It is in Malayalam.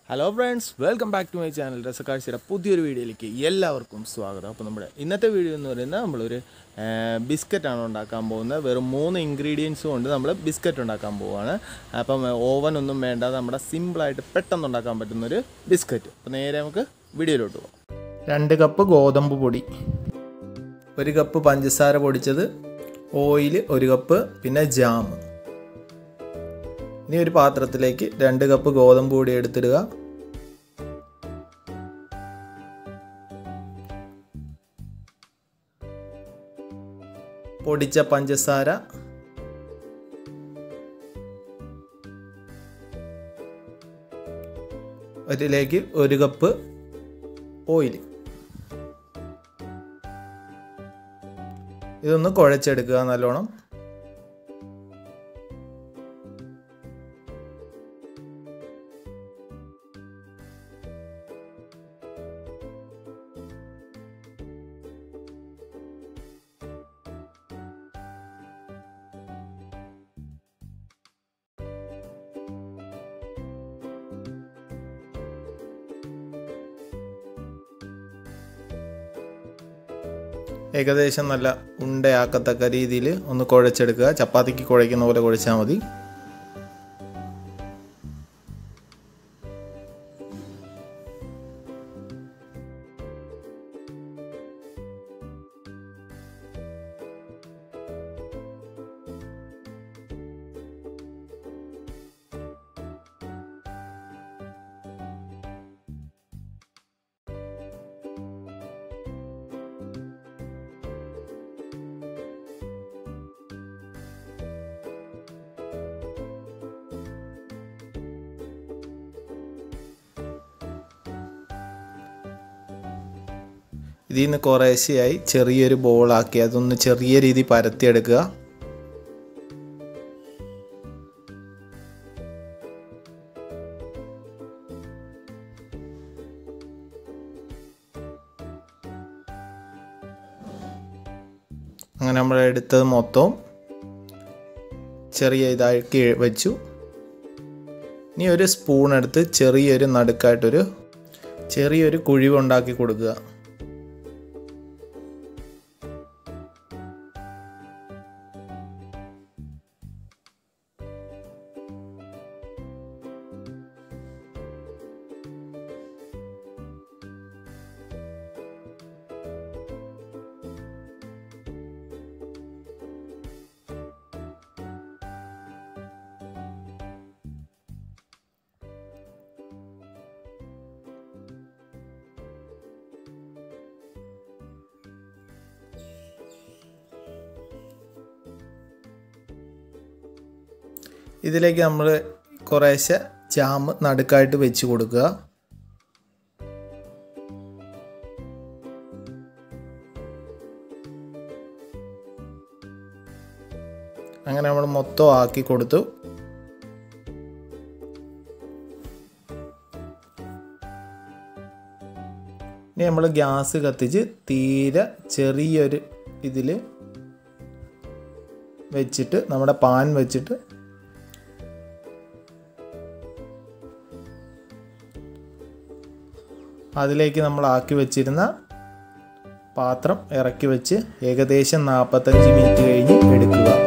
hello friends welcome back to my channel രസക്കാഴ്ചയുടെ പുതിയൊരു വീഡിയോയിലേക്ക് എല്ലാവർക്കും സ്വാഗതം അപ്പോൾ നമ്മുടെ ഇന്നത്തെ വീഡിയോ എന്ന് പറയുന്നത് നമ്മളൊരു ബിസ്ക്കറ്റാണ് ഉണ്ടാക്കാൻ പോകുന്നത് വെറും മൂന്ന് ഇൻഗ്രീഡിയൻസും കൊണ്ട് നമ്മൾ ബിസ്ക്കറ്റ് ഉണ്ടാക്കാൻ പോവുകയാണ് അപ്പം ഓവൻ ഒന്നും വേണ്ട നമ്മുടെ സിമ്പിളായിട്ട് പെട്ടെന്ന് ഉണ്ടാക്കാൻ പറ്റുന്നൊരു ബിസ്ക്കറ്റ് അപ്പോൾ നേരെ നമുക്ക് വീഡിയോയിലോട്ട് പോകാം രണ്ട് കപ്പ് ഗോതമ്പ് പൊടി ഒരു കപ്പ് പഞ്ചസാര പൊടിച്ചത് ഓയിൽ ഒരു കപ്പ് പിന്നെ ജാം ഇനി ഒരു പാത്രത്തിലേക്ക് രണ്ട് കപ്പ് ഗോതമ്പ് പൊടി എടുത്തിടുക പൊടിച്ച പഞ്ചസാര അതിലേക്ക് ഒരു കപ്പ് ഓയിൽ ഇതൊന്ന് കുഴച്ചെടുക്കുക നല്ലോണം ഏകദേശം നല്ല ഉണ്ടയാക്കത്തക്ക രീതിയിൽ ഒന്ന് കുഴച്ചെടുക്കുക ചപ്പാത്തിക്ക് കുഴയ്ക്കുന്ന പോലെ കുഴച്ചാൽ മതി ഇതിൽ നിന്ന് കുറേശ്ശെയായി ചെറിയൊരു ബോളാക്കി അതൊന്ന് ചെറിയ രീതി പരത്തിയെടുക്കുക അങ്ങനെ നമ്മൾ എടുത്തത് മൊത്തം ചെറിയ ഇതാക്കി വെച്ചു ഇനി ഒരു സ്പൂൺ എടുത്ത് ചെറിയൊരു നടുക്കായിട്ടൊരു ചെറിയൊരു കുഴിവുണ്ടാക്കി കൊടുക്കുക ഇതിലേക്ക് നമ്മൾ കുറേശ്ശെ ജാം നടുക്കായിട്ട് വെച്ച് കൊടുക്കുക അങ്ങനെ നമ്മൾ മൊത്തം ആക്കി കൊടുത്തു ഇനി നമ്മൾ ഗ്യാസ് കത്തിച്ച് തീരെ ചെറിയൊരു ഇതിൽ വെച്ചിട്ട് നമ്മുടെ പാൻ വെച്ചിട്ട് അതിലേക്ക് നമ്മൾ ആക്കി വെച്ചിരുന്ന പാത്രം ഇറക്കി വെച്ച് ഏകദേശം നാൽപ്പത്തഞ്ച് മിനിറ്റ് കഴിഞ്ഞ് എടുക്കുക